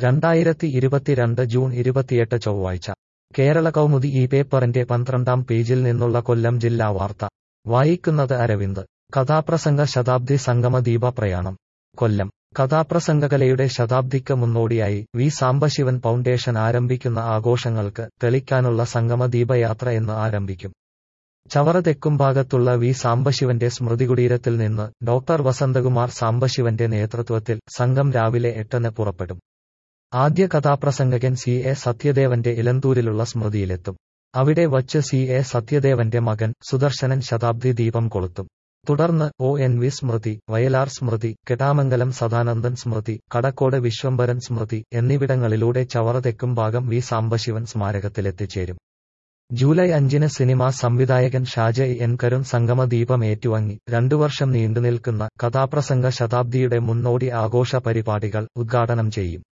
രണ്ടായിരത്തി ഇരുപത്തിരണ്ട് ജൂൺ ഇരുപത്തിയെട്ട് ചൊവ്വാഴ്ച കേരള കൗമുദി ഈ പേപ്പറിന്റെ പന്ത്രണ്ടാം പേജിൽ നിന്നുള്ള കൊല്ലം ജില്ലാ വാർത്ത വായിക്കുന്നത് അരവിന്ദ് കഥാപ്രസംഗ ശതാബ്ദി സംഗമ ദീപ പ്രയാണം കൊല്ലം കഥാപ്രസംഗകലയുടെ ശതാബ്ദിക്ക് മുന്നോടിയായി വി സാംബശിവൻ ഫൗണ്ടേഷൻ ആരംഭിക്കുന്ന ആഘോഷങ്ങൾക്ക് തെളിക്കാനുള്ള സംഗമ ദീപയാത്ര എന്ന് ആരംഭിക്കും ചവറ തെക്കുംഭാഗത്തുള്ള വി സാംബശിവന്റെ സ്മൃതികുടീരത്തിൽ നിന്ന് ഡോക്ടർ വസന്തകുമാർ സാംബശിവന്റെ നേതൃത്വത്തിൽ സംഘം രാവിലെ എട്ടിന് പുറപ്പെടും ആദ്യ കഥാപ്രസംഗകൻ സി എ സത്യദേവന്റെ ഇലന്തൂരിലുള്ള സ്മൃതിയിലെത്തും അവിടെ വച്ച് സി എ സത്യദേവന്റെ മകൻ സുദർശനൻ ശതാബ്ദി ദീപം കൊളുത്തും തുടർന്ന് ഒ എൻ വി സ്മൃതി വയലാർ സ്മൃതി കെടാമംഗലം സദാനന്ദൻ സ്മൃതി കടക്കോട് വിശ്വംഭരൻ സ്മൃതി എന്നിവിടങ്ങളിലൂടെ ചവറ തെക്കും ഭാഗം വി സാംബശിവൻ സ്മാരകത്തിലെത്തിച്ചേരും ജൂലൈ അഞ്ചിന് സിനിമാ സംവിധായകൻ ഷാജ എൻ കരുൺ സംഗമ ദീപം ഏറ്റുവാങ്ങി രണ്ടു വർഷം നീണ്ടുനിൽക്കുന്ന കഥാപ്രസംഗ ശതാബ്ദിയുടെ മുന്നോടി ആഘോഷ പരിപാടികൾ ഉദ്ഘാടനം ചെയ്യും